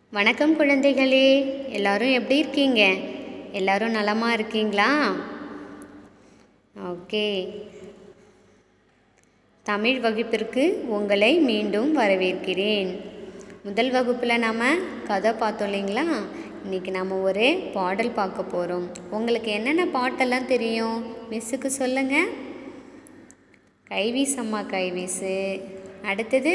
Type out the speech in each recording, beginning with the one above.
வணக்கம் குழந்தைகளே எல்லாரும் எப்படி இருக்கீங்க எல்லாரும் நலமாக இருக்கீங்களா ஓகே தமிழ் வகுப்பிற்கு உங்களை மீண்டும் வரவேற்கிறேன் முதல் வகுப்பில் நாம் கதை பார்த்தோம் இல்லைங்களா இன்றைக்கி நம்ம ஒரு பாடல் பார்க்க போகிறோம் உங்களுக்கு என்னென்ன பாட்டெல்லாம் தெரியும் மிஸ்ஸுக்கு சொல்லுங்கள் கைவீசம்மா கைவீசு அடுத்தது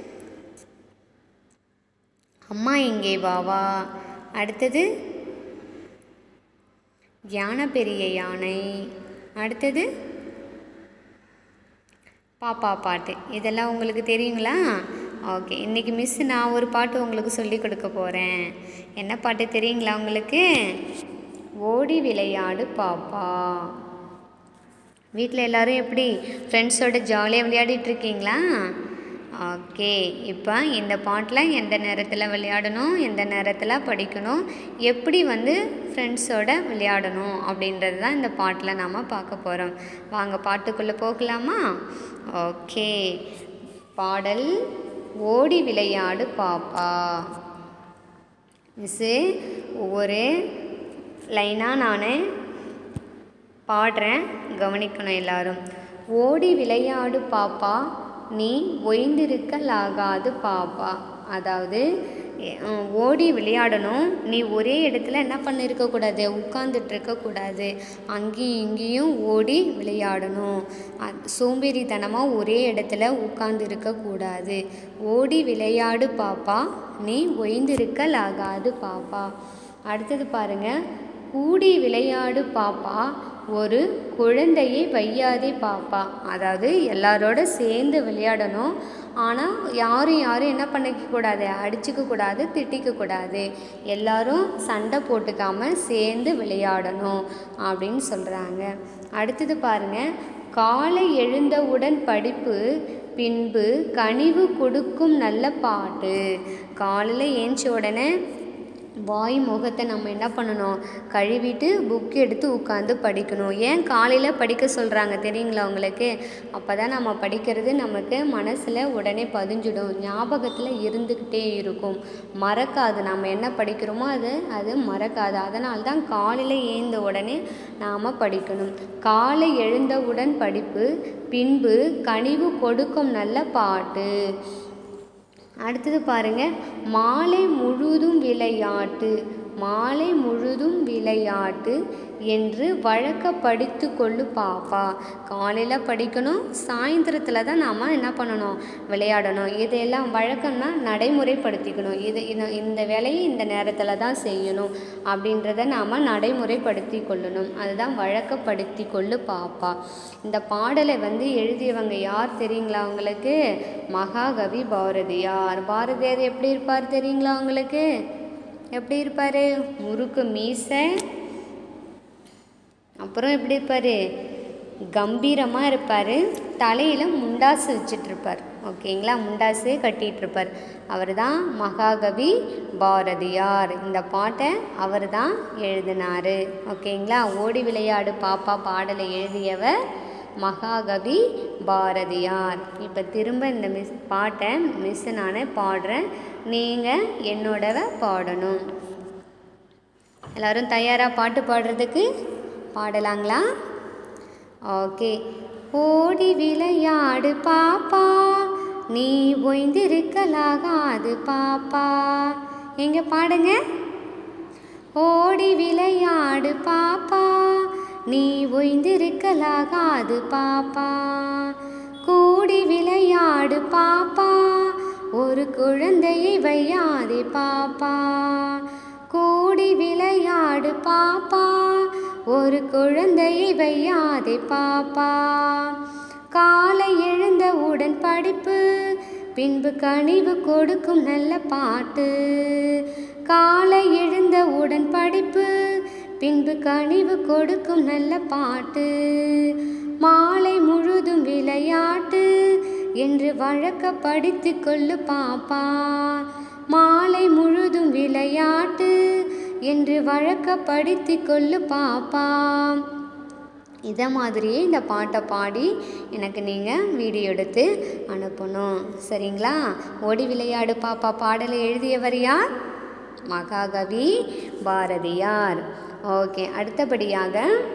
அம்மா இங்கே வா வா அடுத்தது யானை பெரிய யானை அடுத்தது பாப்பா பாட்டு இதெல்லாம் உங்களுக்கு தெரியுங்களா ஓகே இன்றைக்கி மிஸ் நான் ஒரு பாட்டு உங்களுக்கு சொல்லி கொடுக்க போகிறேன் என்ன பாட்டு தெரியுங்களா உங்களுக்கு ஓடி விளையாடு பாப்பா வீட்டில் எல்லாரும் எப்படி ஃப்ரெண்ட்ஸோட ஜாலியாக விளையாடிட்டு இருக்கீங்களா ஓகே இப்போ இந்த பாட்டில் எந்த நேரத்தில் விளையாடணும் எந்த நேரத்தில் படிக்கணும் எப்படி வந்து ஃப்ரெண்ட்ஸோட விளையாடணும் அப்படின்றது தான் இந்த பாட்டில் நாம் பார்க்க போகிறோம் வாங்க பாட்டுக்குள்ளே போகலாமா ஓகே பாடல் ஓடி விளையாடு பாப்பா மிஸ்ஸு ஒவ்வொரு லைனாக நான் பாடுறேன் கவனிக்கணும் எல்லாரும் ஓடி விளையாடு பாப்பா நீ ஒய்ந்திருக்கலாகாது பாப்பா அதாவது அஹ், ஓடி விளையாடணும் நீ ஒரே இடத்துல என்ன பண்ணிருக்கக்கூடாது உட்காந்துட்டு இருக்கக்கூடாது அங்கேயும் இங்கேயும் ஓடி விளையாடணும் அ- சோம்பேறித்தனமாக ஒரே இடத்துல உட்கார்ந்து இருக்கக்கூடாது ஓடி விளையாடு பாப்பா நீ ஒய்ந்திருக்கலாகாது பாப்பா அடுத்தது பாருங்க கூடி விளையாடு பாப்பா ஒரு குழந்தையை வையாதே பாப்பா அதாவது எல்லாரோட சேர்ந்து விளையாடணும் ஆனால் யாரும் யாரும் என்ன பண்ணிக்க கூடாது அடிச்சுக்க கூடாது திட்டிக்க கூடாது எல்லாரும் சண்டை போட்டுக்காம சேர்ந்து விளையாடணும் அப்படின்னு சொல்கிறாங்க அடுத்தது பாருங்க காலை எழுந்தவுடன் படிப்பு பின்பு கனிவு கொடுக்கும் நல்ல பாட்டு காலையில் ஏஞ்ச உடனே வாய் முகத்தை நம்ம என்ன பண்ணணும் கழுவிட்டு புக் எடுத்து உட்காந்து படிக்கணும் ஏன் காலையில் படிக்க சொல்கிறாங்க தெரியுங்களா உங்களுக்கு அப்போ தான் நம்ம படிக்கிறது நமக்கு மனசில் உடனே பதிஞ்சிடும் ஞாபகத்தில் இருந்துக்கிட்டே இருக்கும் மறக்காது நம்ம என்ன படிக்கிறோமோ அது அது மறக்காது அதனால தான் காலையில் ஏந்த உடனே நாம் படிக்கணும் காலை எழுந்தவுடன் படிப்பு பின்பு கனிவு கொடுக்கும் நல்ல பாட்டு அடுத்தது பாருங்க மாலை முழுதும் விளையாட்டு மாலை முழுதும் விளையாட்டு என்று வழக்கப்படுத்தி கொள்ளு பாப்பா காலையில் படிக்கணும் சாயந்தரத்தில் தான் நாம் என்ன பண்ணணும் விளையாடணும் இதையெல்லாம் வழக்கம்னா நடைமுறைப்படுத்திக்கணும் இது இது- இந்த வேலையை இந்த நேரத்தில் தான் செய்யணும் அப்படின்றத நாம் நடைமுறைப்படுத்தி கொள்ளணும் அதுதான் வழக்கப்படுத்தி கொள்ளு பாப்பா இந்த பாடலை வந்து எழுதியவங்க யார் தெரியுங்களா உங்களுக்கு மகாகவி பாரதியார் பாரதியார் எப்படி இருப்பார் தெரியுங்களா உங்களுக்கு எப்படி இருப்பார் முறுக்கு மீசை அப்புறம் எப்படி இருப்பார் கம்பீரமாக இருப்பார் தலையில் முண்டாசு வச்சுட்டு இருப்பார் ஓகேங்களா முண்டாசு கட்டிட்டு இருப்பார் அவர் தான் மகாகவி பாரதியார் இந்த பாட்டை அவர் தான் எழுதினார் ஓகேங்களா ஓடி விளையாடு பாப்பா பாடலை எழுதியவர் மகாகவி பாரதியார் இப்போ திரும்ப இந்த மிஸ் பாட்டை மிஸ் நான் பாடுறேன் நீங்கள் என்னோடவ பாடணும் எல்லாரும் தயாரா பாட்டு பாடுறதுக்கு பாடலாங்களா ஓகே ஓடி விளையாடு பாப்பா நீ ஒய்ந்திருக்கலாகாது பாப்பா எங்க பாடுங்க ஓடி விளையாடு பாப்பா நீ ஒய்ந்திருக்கலாகாது பாப்பா கூடி விளையாடு பாப்பா ஒரு குழந்தையை வையாதே பாப்பா கூடி விளையாடு பாப்பா ஒரு குழந்தையை வையாதே பாப்பா காலை எழுந்தவுடன் படிப்பு பின்பு கனிவு கொடுக்கும் நல்ல பாட்டு காலை எழுந்தவுடன் படிப்பு பின்பு கனிவு கொடுக்கும் நல்ல பாட்டு மாலை முழுதும் விளையாட்டு என்று வழக்கப்படுத்தி கொள்ளு பாப்பா மாலை முழுதும் விளையாட்டு என்று வழக்கப்படுத்தி கொள்ளு பாப்பா இதை மாதிரியே இந்த பாட்டை பாடி எனக்கு நீங்கள் வீடியோ எடுத்து அனுப்பணும் சரிங்களா ஓடி விளையாடு பாப்பா பாடலை எழுதியவர் யார் மகாகவி பாரதியார் ஓகே அடுத்தபடியாக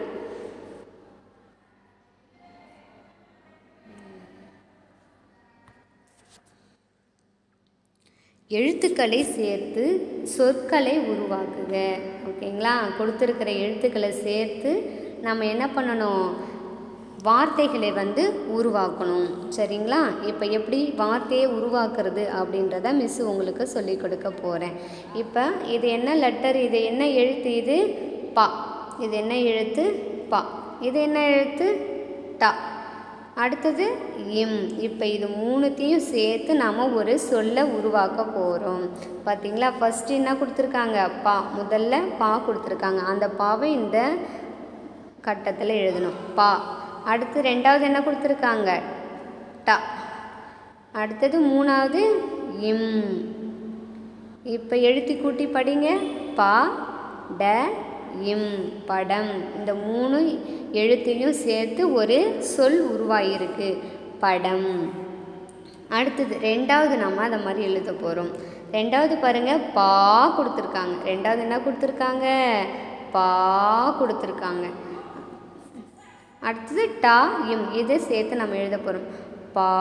எழுத்துக்களை சேர்த்து சொற்களை உருவாக்குக ஓகேங்களா கொடுத்துருக்கிற எழுத்துக்களை சேர்த்து நம்ம என்ன பண்ணணும் வார்த்தைகளை வந்து உருவாக்கணும் சரிங்களா இப்போ எப்படி வார்த்தையை உருவாக்குறது அப்படின்றத மிஸ் உங்களுக்கு சொல்லி கொடுக்க போகிறேன் இப்போ இது என்ன லெட்டர் இது என்ன எழுத்து இது பா இது என்ன எழுத்து பா இது என்ன எழுத்து டா அடுத்தது இம் இப்போ இது மூணுத்தையும் சேர்த்து நாம் ஒரு சொல்லை உருவாக்க போகிறோம் பார்த்தீங்களா ஃபஸ்ட்டு என்ன கொடுத்துருக்காங்க பா முதல்ல பா கொடுத்துருக்காங்க அந்த பாவை இந்த கட்டத்தில் எழுதணும் பா அடுத்து ரெண்டாவது என்ன கொடுத்துருக்காங்க ட அடுத்தது மூணாவது இம் இப்போ எழுத்தி கூட்டி படிங்க பா ட இம் படம் இந்த மூணு எழுத்தையும் சேர்த்து ஒரு சொல் உருவாகியிருக்கு படம் அடுத்தது ரெண்டாவது நம்ம அதை மாதிரி எழுத போகிறோம் ரெண்டாவது பாருங்கள் பா கொடுத்துருக்காங்க ரெண்டாவது என்ன கொடுத்துருக்காங்க பா கொடுத்துருக்காங்க அடுத்தது டா இம் இதை சேர்த்து நம்ம எழுத போகிறோம் பா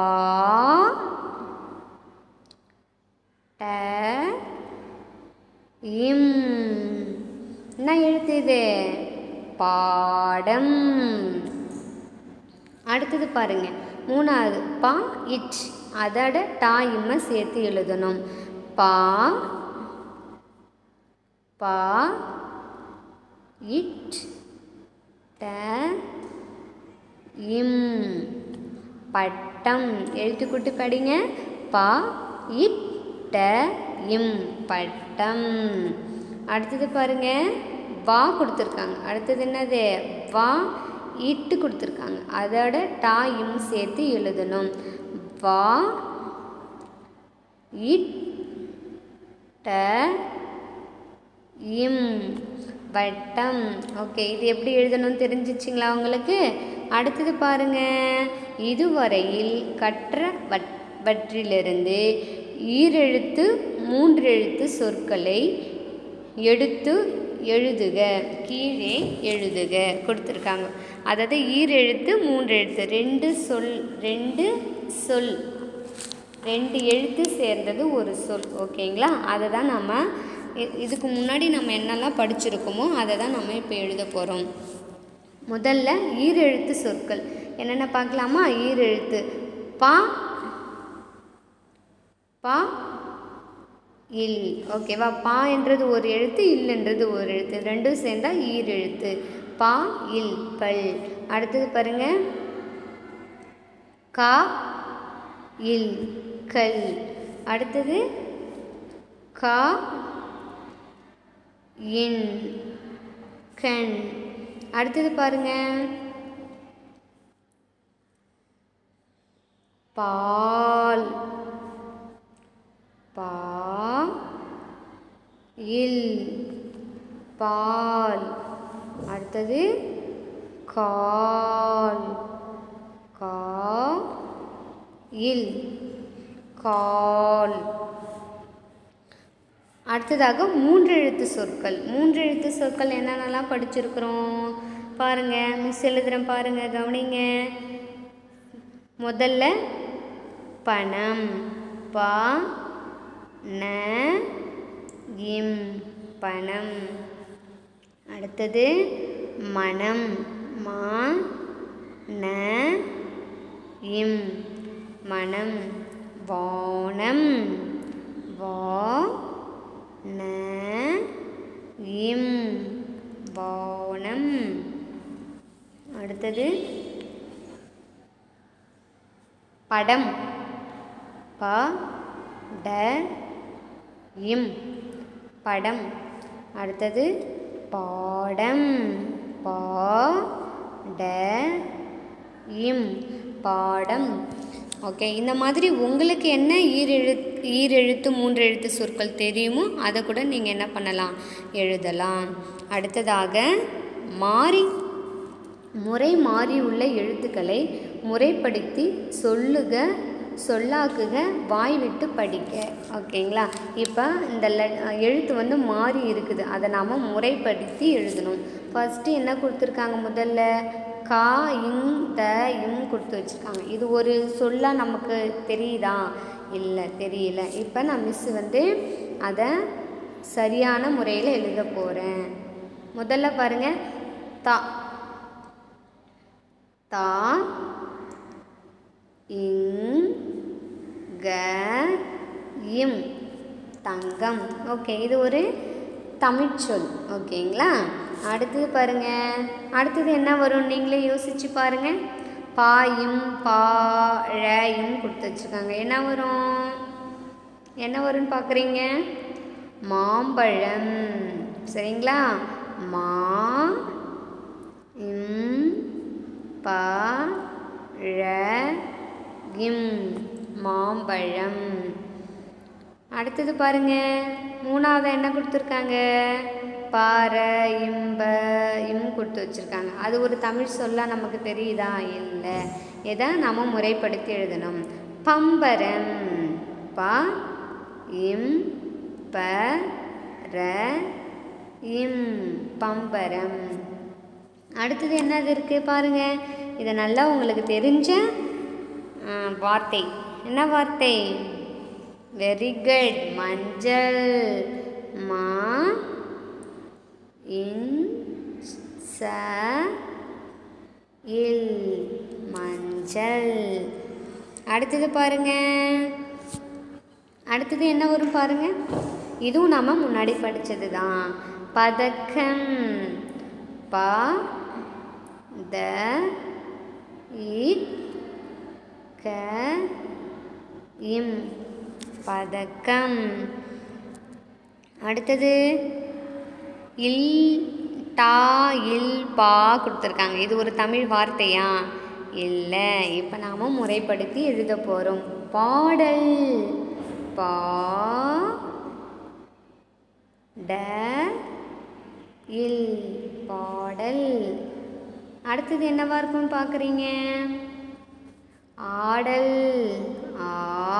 ட இம் என்ன எழுத்து இது பாடம் அடுத்தது பாருங்க மூணாவது பா இட் அதோட டா இம்ம சேர்த்து எழுதணும் பா பா இட் ட இம் பட்டம் எழுத்துக்கூட்டு படிங்க பா இட் ட இம் பட்டம் அடுத்தது பாருங்க வா கொடுத்துருக்காங்க அடுத்தது என்னது வா இட்டு கொடுத்துருக்காங்க அதோட டா இம் சேர்த்து எழுதணும் வா இட் ட இம் வட்டம் ஓகே இது எப்படி எழுதணும்னு தெரிஞ்சிச்சிங்களா உங்களுக்கு அடுத்தது பாருங்க இதுவரையில் கற்ற வட் வற்றிலிருந்து ஈரெழுத்து மூன்றெழுத்து சொற்களை எடுத்து எழுதுக கீழே எழுதுக கொடுத்துருக்காங்க அதாவது ஈரெழுத்து மூன்றெழுத்து ரெண்டு சொல் ரெண்டு சொல் ரெண்டு எழுத்து சேர்ந்தது ஒரு சொல் ஓகேங்களா அதை தான் நம்ம இ- இதுக்கு முன்னாடி நம்ம என்னெல்லாம் படிச்சிருக்கோமோ அதை தான் நம்ம இப்போ எழுத போகிறோம் முதல்ல ஈரெழுத்து சொற்கள் என்னென்ன பார்க்கலாமா ஈரெழுத்து பா பா இல் ஓகேவா பா என்றது ஒரு எழுத்து இல் என்றது ஒரு எழுத்து ரெண்டும் சேர்ந்தா ஈர் எழுத்து பா இல் பல் அடுத்தது பாருங்க கா இல் கல் அடுத்தது கா இன் கண் அடுத்தது பாருங்க பால் பா இல் பால் அடுத்தது கால் கா இல் கால் அடுத்ததாக மூன்று எழுத்து சொற்கள் மூன்று எழுத்து சொற்கள் என்னென்னலாம் படிச்சிருக்கிறோம் பாருங்க மிஸ் எழுதுகிறேன் பாருங்க கவனிங்க முதல்ல பணம் பா ந இம் பணம் அடுத்தது மனம் மா ந இம் மனம் வானம் வா ந இம் வானம் அடுத்தது படம் ப ட இம் படம் அடுத்தது பாடம் பா ட இம் பாடம் ஓகே இந்த மாதிரி உங்களுக்கு என்ன ஈரெழு ஈரெழுத்து மூன்று எழுத்து சொற்கள் தெரியுமோ அதை கூட நீங்கள் என்ன பண்ணலாம் எழுதலாம் அடுத்ததாக மாறி முறை மாறியுள்ள எழுத்துக்களை முறைப்படுத்தி சொல்லுக சொல்லாக்குக வாய் விட்டு படிக்க ஓகேங்களா இப்போ இந்த லெ எழுத்து வந்து மாறி இருக்குது அதை நாம் முறைப்படுத்தி எழுதணும் ஃபஸ்ட்டு என்ன கொடுத்துருக்காங்க முதல்ல கா இங் த இம் கொடுத்து வச்சுருக்காங்க இது ஒரு சொல்லாக நமக்கு தெரியுதா இல்லை தெரியல இப்போ நான் மிஸ்ஸு வந்து அதை சரியான முறையில் எழுத போகிறேன் முதல்ல பாருங்கள் தா தா இங் க இம் தங்கம் ஓகே இது ஒரு தமிழ்ச்சொல் ஓகேங்களா அடுத்தது பாருங்க அடுத்தது என்ன வரும் நீங்களே யோசிச்சு பாருங்க பாயும் பா ழ இம் கொடுத்து வச்சுருக்காங்க என்ன வரும் என்ன வரும்னு பார்க்குறீங்க மாம்பழம் சரிங்களா மா இம் ப ழ இம் மாம்பழம் அடுத்தது பாருங்க மூணாவது என்ன கொடுத்துருக்காங்க பார இம்ப இம் கொடுத்து வச்சுருக்காங்க அது ஒரு தமிழ் சொல்லா நமக்கு தெரியுதா இல்லை எதை நம்ம முறைப்படுத்தி எழுதணும் பம்பரம் ப இம் ப ர இம் பம்பரம் அடுத்தது என்னது இருக்குது பாருங்கள் இது நல்லா உங்களுக்கு தெரிஞ்ச ஆ, வார்த்தை என்ன வார்த்தை வெரி குட் மஞ்சள் மா இன் ச இல் மஞ்சள் அடுத்தது பாருங்க அடுத்தது என்ன வரும் பாருங்க இதுவும் நாம முன்னாடி படிச்சது தான் பதக்கம் ப த இ க இம் பதக்கம் அடுத்தது இல் டா இல் பா கொடுத்துருக்காங்க இது ஒரு தமிழ் வார்த்தையா இல்லை இப்போ நாம் முறைப்படுத்தி எழுத போகிறோம் பாடல் பா ட இல் பாடல் அடுத்தது என்னவா இருக்கும்னு பார்க்குறீங்க ஆடல் ஆ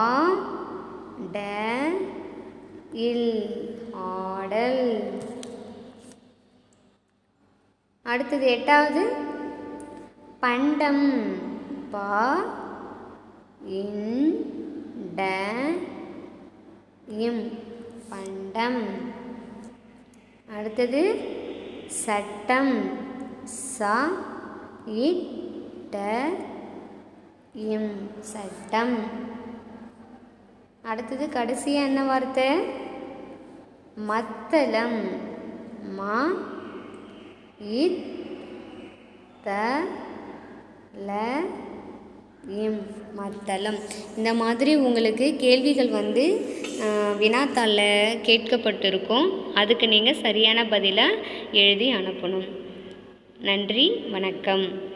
ட இல் ஆடல் அடுத்தது எட்டாவது பண்டம் பா இன் ட இம் பண்டம் அடுத்தது சட்டம் ச இட்ட இம் சட்டம் அடுத்தது கடைசியாக என்ன வார்த்தை மத்தளம் மா இத் த ல இம் மத்தளம் இந்த மாதிரி உங்களுக்கு கேள்விகள் வந்து அஹ், வினாத்தாளில் கேட்கப்பட்டிருக்கும் அதுக்கு நீங்கள் சரியான பதிலை எழுதி அனுப்பணும் நன்றி வணக்கம்